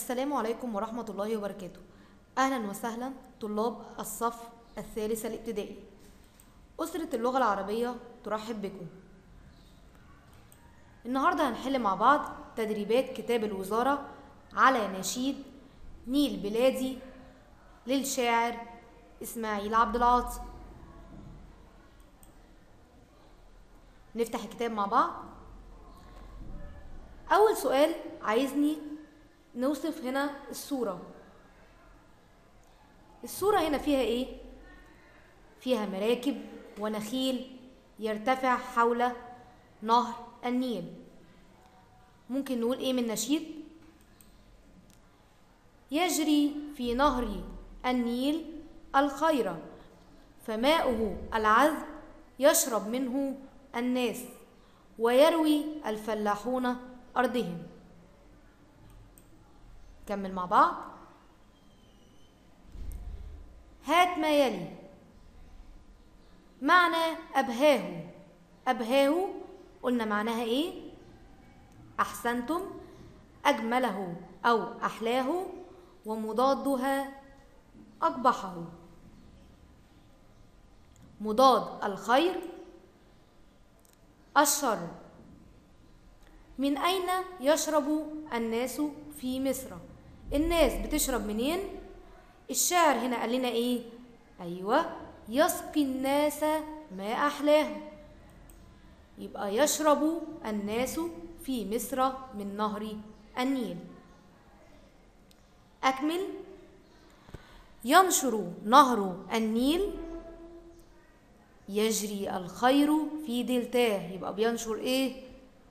السلام عليكم ورحمة الله وبركاته أهلا وسهلا طلاب الصف الثالث الابتدائي أسرة اللغة العربية ترحب بكم النهاردة هنحل مع بعض تدريبات كتاب الوزارة على نشيد نيل بلادي للشاعر إسماعيل عبد العاطي نفتح الكتاب مع بعض أول سؤال عايزني نوصف هنا الصورة الصورة هنا فيها إيه؟ فيها مراكب ونخيل يرتفع حول نهر النيل ممكن نقول إيه من نشيد؟ يجري في نهر النيل الخير فماؤه العذب يشرب منه الناس ويروي الفلاحون أرضهم كمل مع بعض هات ما يلي معنى أبهاه أبهاه قلنا معناها إيه أحسنتم أجمله أو أحلاه ومضادها أقبحه مضاد الخير الشر من أين يشرب الناس في مصر الناس بتشرب منين الشاعر هنا قال لنا ايه ايوه يسقي الناس ما احلاه يبقى يشرب الناس في مصر من نهر النيل اكمل ينشر نهر النيل يجري الخير في دلتاه يبقى بينشر ايه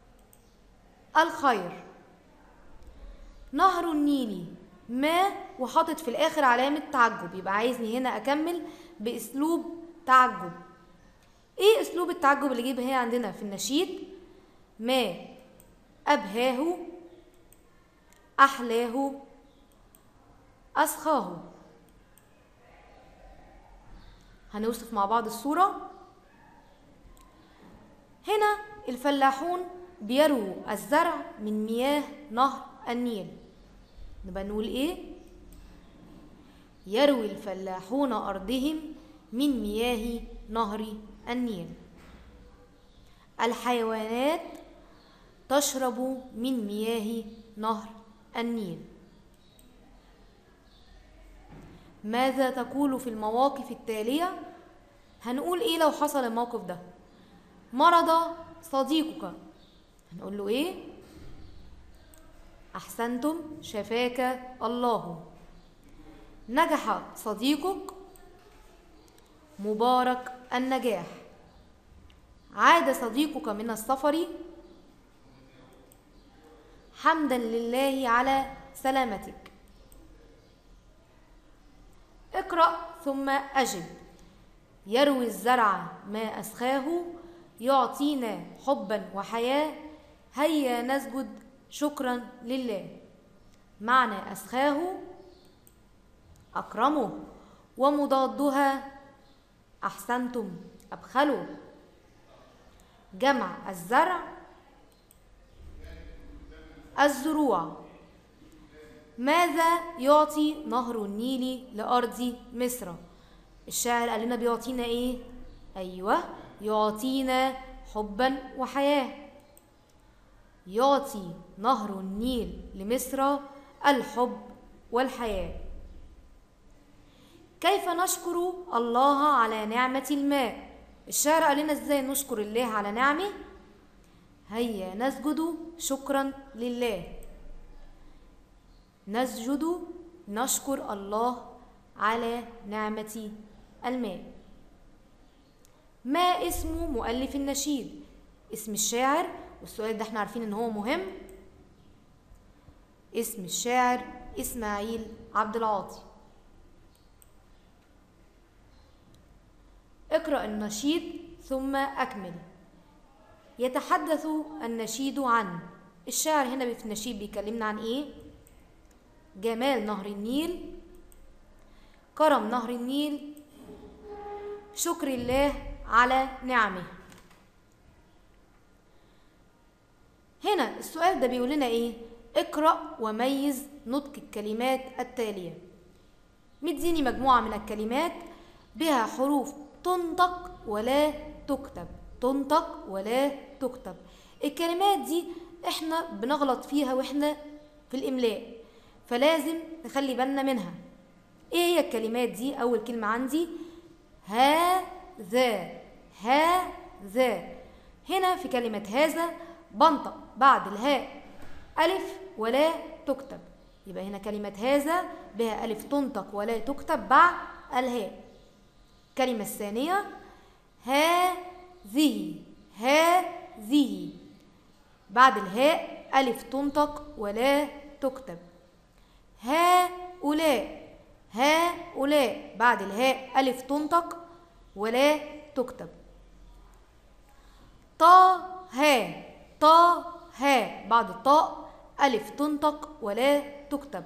الخير نهر النيل ما وحاطط في الاخر علامة تعجب يبقى عايزني هنا اكمل باسلوب تعجب ايه اسلوب التعجب اللي جه هي عندنا في النشيد ما ابهاه احلاه اسخاه هنوصف مع بعض الصورة هنا الفلاحون بيروا الزرع من مياه نهر النيل نبقى نقول ايه يروي الفلاحون أرضهم من مياه نهر النيل الحيوانات تشرب من مياه نهر النيل ماذا تقول في المواقف التالية هنقول ايه لو حصل الموقف ده مرض صديقك هنقول له ايه احسنتم شفاك الله نجح صديقك مبارك النجاح عاد صديقك من السفر حمدا لله على سلامتك اقرأ ثم أجب يروي الزرع ما أسخاه يعطينا حبا وحياة هيا نسجد شكرا لله معنى أسخاه أكرمه ومضادها أحسنتم أبخلوا جمع الزرع الزروع ماذا يعطي نهر النيل لأرض مصر الشاعر قال لنا بيعطينا ايه ايوه يعطينا حبا وحياه يعطي نهر النيل لمصر الحب والحياه كيف نشكر الله على نعمه الماء الشاعر قال لنا ازاي نشكر الله على نعمه هيا نسجد شكرا لله نسجد نشكر الله على نعمة الماء ما اسم مؤلف النشيد اسم الشاعر والسؤال ده احنا عارفين ان هو مهم اسم الشاعر اسماعيل عبد العاطي اقرأ النشيد ثم أكمل يتحدث النشيد عن الشاعر هنا في النشيد بيكلمنا عن ايه جمال نهر النيل كرم نهر النيل شكر الله على نعمه هنا السؤال ده بيقول لنا ايه اقرأ وميز نطق الكلمات التالية مديني مجموعة من الكلمات بها حروف تنطق ولا تكتب تنطق ولا تكتب الكلمات دي احنا بنغلط فيها واحنا في الاملاء فلازم نخلي بالنا منها ايه هي الكلمات دي اول كلمة عندي هذا هذا هنا في كلمة هذا بنطق بعد الهاء ألف ولا تكتب يبقى هنا كلمة هذا بها ألف تنطق ولا تكتب بعد الهاء الكلمة الثانية هذه هذه بعد الهاء ألف تنطق ولا تكتب هؤلاء هؤلاء بعد الهاء ألف تنطق ولا تكتب طه طه بعد الطاء ألف تنطق ولا تكتب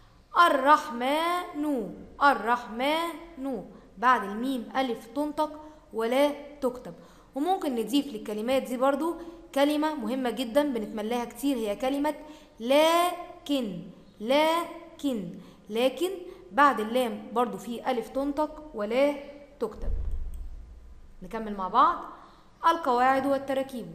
الرحمن الرحمن بعد الميم ألف تنطق ولا تكتب وممكن نضيف للكلمات دي برضو كلمة مهمة جدا بنتملاها كتير هي كلمة لكن لكن لكن بعد اللام برضو في ألف تنطق ولا تكتب نكمل مع بعض القواعد والتراكيب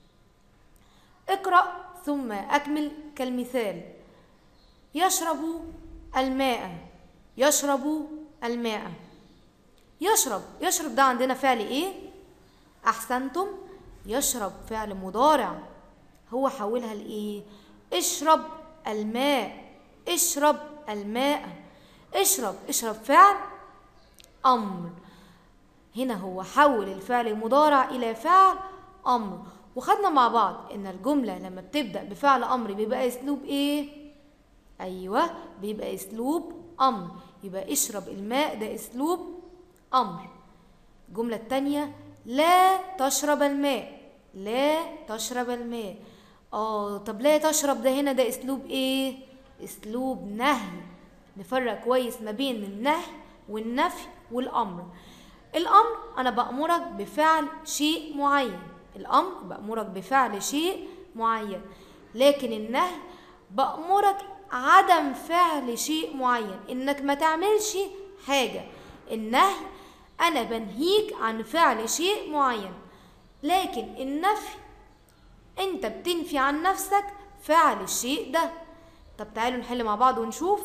اقرأ ثم أكمل كالمثال يشرب الماء يشرب الماء يشرب يشرب ده عندنا فعل ايه احسنتم يشرب فعل مضارع هو حولها لايه اشرب الماء اشرب الماء اشرب اشرب فعل امر هنا هو حول الفعل المضارع الى فعل امر وخدنا مع بعض ان الجمله لما بتبدا بفعل امر بيبقى اسلوب ايه ايوه بيبقى اسلوب امر يبقى اشرب الماء ده اسلوب امر الجمله الثانيه لا تشرب الماء لا تشرب الماء اه طب لا تشرب ده هنا ده اسلوب ايه اسلوب نهي نفرق كويس ما بين النهي والنفي والامر الامر انا بامرك بفعل شيء معين الامر بامرك بفعل شيء معين لكن النهي بامرك عدم فعل شيء معين انك ما تعملش حاجه النهي انا بنهيك عن فعل شيء معين لكن النفي انت بتنفي عن نفسك فعل الشيء ده طب تعالوا نحل مع بعض ونشوف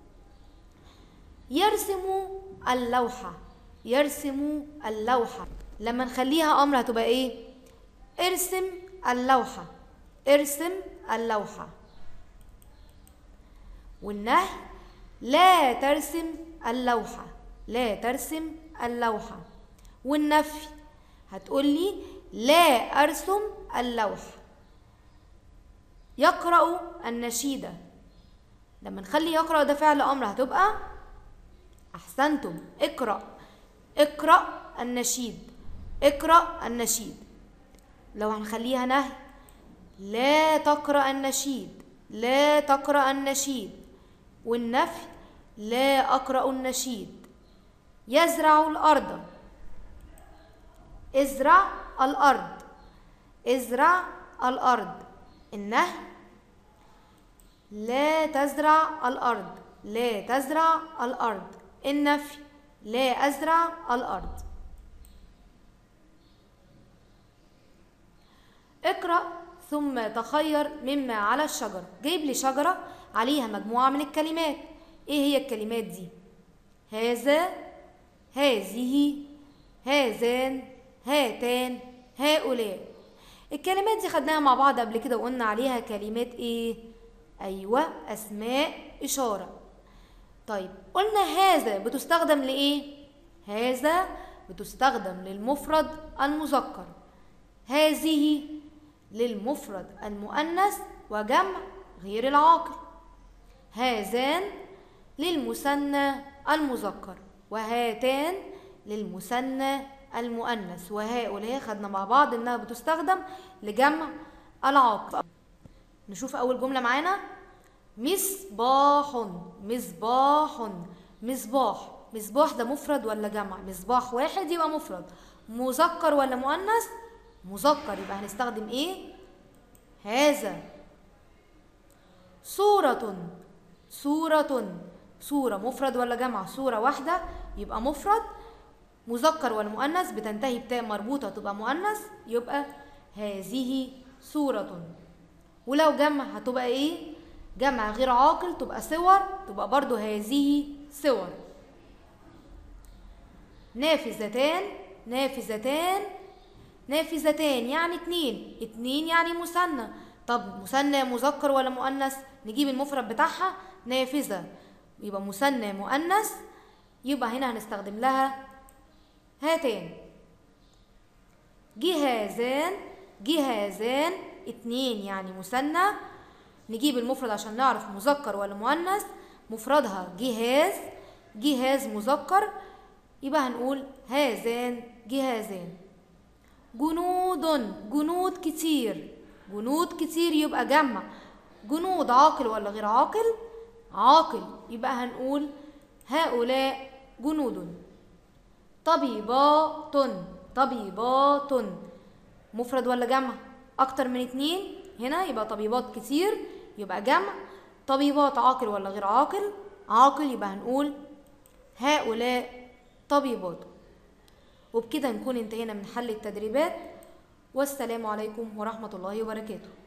يرسم اللوحة يرسم اللوحة لما نخليها أمر هتبقى إيه؟ ارسم اللوحة ارسم اللوحة والنهي لا ترسم اللوحة لا ترسم اللوحة والنفي هتقولي لا أرسم اللوحة يقرأ النشيدة لما نخلي يقرأ ده فعل أمر هتبقى أحسنتم اقرأ اقرأ النشيد اقرأ النشيد لو هنخليها نهي لا تقرأ النشيد لا تقرأ النشيد والنفي لا أقرأ النشيد يزرع الأرض ازرع الأرض ازرع الأرض النهي لا تزرع الأرض لا تزرع الأرض النفي لا أزرع الأرض اقرأ ثم تخير مما على الشجرة جايب لي شجرة عليها مجموعة من الكلمات ايه هي الكلمات دي هذا هذه هذان هاتان هؤلاء الكلمات دي خدناها مع بعض قبل كده وقلنا عليها كلمات ايه ايوه اسماء اشاره طيب قلنا هذا بتستخدم لايه هذا بتستخدم للمفرد المذكر هذه للمفرد المؤنث وجمع غير العاقل هذان للمثنى المذكر وهاتان للمثنى المؤنث وهؤلاء خدنا مع بعض انها بتستخدم لجمع العاقل نشوف اول جمله معانا مصباح مصباح مصباح مصباح ده مفرد ولا جمع مصباح واحد يبقى مفرد مذكر ولا مؤنث مذكر يبقى هنستخدم ايه هذا صورة صورة صورة مفرد ولا جمع صورة واحدة يبقى مفرد مذكر ولا مؤنث بتنتهي بتاء مربوطة تبقى مؤنث يبقى هذه صورة ولو جمع هتبقى ايه جمع غير عاقل تبقى صور تبقى برضو هذه صور نافذتان نافذتان نافذتان يعني اتنين اتنين يعني مثنى طب مثنى مذكر ولا مؤنث نجيب المفرد بتاعها نافذة يبقى مثنى مؤنث يبقى هنا هنستخدم لها هاتان جهازان جهازان اتنين يعني مثنى نجيب المفرد عشان نعرف مذكر ولا مؤنث مفردها جهاز جهاز مذكر يبقى هنقول هذان جهازان جنود جنود كتير جنود كتير يبقى جمع جنود عاقل ولا غير عاقل عاقل يبقى هنقول هؤلاء جنود طبيبات طبيبات مفرد ولا جمع اكتر من اتنين هنا يبقى طبيبات كتير يبقى جمع طبيبات عاقل ولا غير عاقل عاقل يبقى هنقول هؤلاء طبيبات وبكده نكون انتهينا من حل التدريبات والسلام عليكم ورحمة الله وبركاته